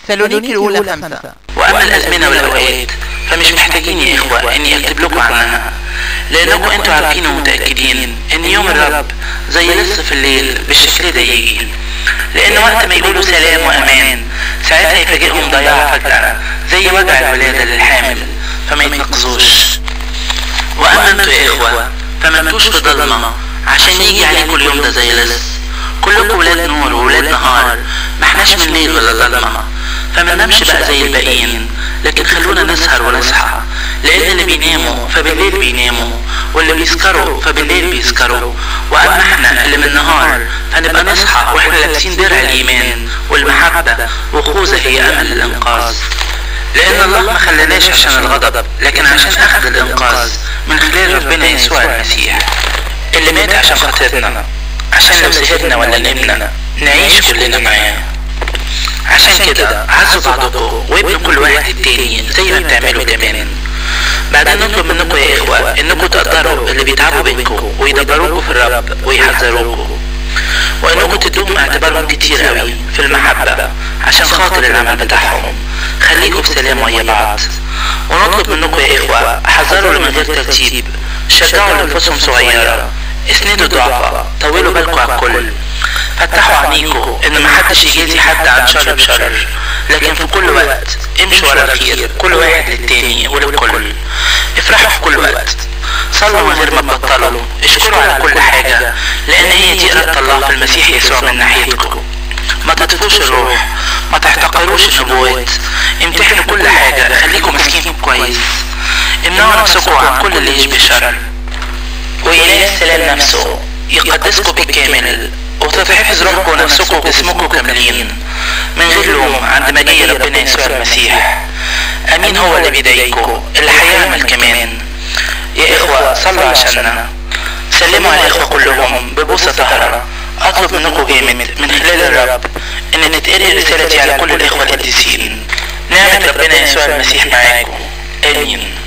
سالونيكي الأولى خمسة وأما الأزمنة والأوقات فمش محتاجين يا إخوة إني أكتب لكم عنها لأنكم أنتوا عارفين ومتأكدين إن يوم الرب زي لص في الليل بالشكل ده يجي لأن وقت ما يقولوا سلام وأمان ساعتها يفاجئهم ضياع فجأة زي وجع الولادة للحامل فما يتنقذوش وأما أنتوا يا إخوة فما انتوش في ضلمة عشان يجي عليكم اليوم ده زي لص كلكم ولاد نور وولاد نهار ما احناش من ليل ولا ضلمة فما ننامش بقى زي الباقيين لكن خلونا نسهر ونصحى لان اللي بيناموا فبالليل بيناموا واللي بيسكروا فبالليل بيسكروا واما احنا اللي من النهار فنبقى نصحى واحنا لابسين درع الايمان والمحبة وخوذة هي امل الانقاذ لان الله ما خلاناش عشان الغضب لكن عشان اخذ الانقاذ من خلال ربنا يسوع المسيح اللي مات عشان خاطرنا عشان لو سهرنا ولا نمنا نعيش كلنا معاه عشان كده عزوا بعضكم وابنوا كل واحد التاني زي ما بتعملوا كمان بعدين نطلب منكم يا اخوة انكم تقدروا اللي بيتعبوا بينكم ويدبروكوا في الرب ويحذروكوا وانكم تدوم اعتبارهم كتير قوي في المحبة عشان خاطر العمل بتاعهم خليكم في سلام ويا بعض ونطلب منكم يا اخوة حذروا اللي من غير ترتيب شجعوا اللي نفوسهم صغيرة اسندوا ضعفة طولوا بالكم على الكل فتحوا عينيكم ان محدش يجازي حد عن شر بشر لكن في كل وقت امشوا ورا الخير كل واحد للتاني وللكل افرحوا في كل وقت صلوا من غير ما تبطلوا اشكروا على كل حاجة لان هي دي إرادة الله في المسيح يسوع من ناحيتكم ما تطفوش الروح ما تحتقروش النبوات امتحنوا كل حاجة خليكم ماسكين كويس امنعوا نفسكم عن كل اللي يشبه شر وإله السلام نفسه يقدسكم بالكامل وتتحفظ روحكم ونفسكم وجسمكم كاملين من غير لوم عند مجيء ربنا يسوع المسيح امين هو اللي بيضايقكم اللي هيعمل كمان يا اخوة صلوا عشاننا سلموا على الاخوة كلهم ببوسة طهرة اطلب منكم جامد من خلال الرب ان نتقري الرسالة دي على كل الاخوة القديسين نعمة ربنا يسوع المسيح معاكم امين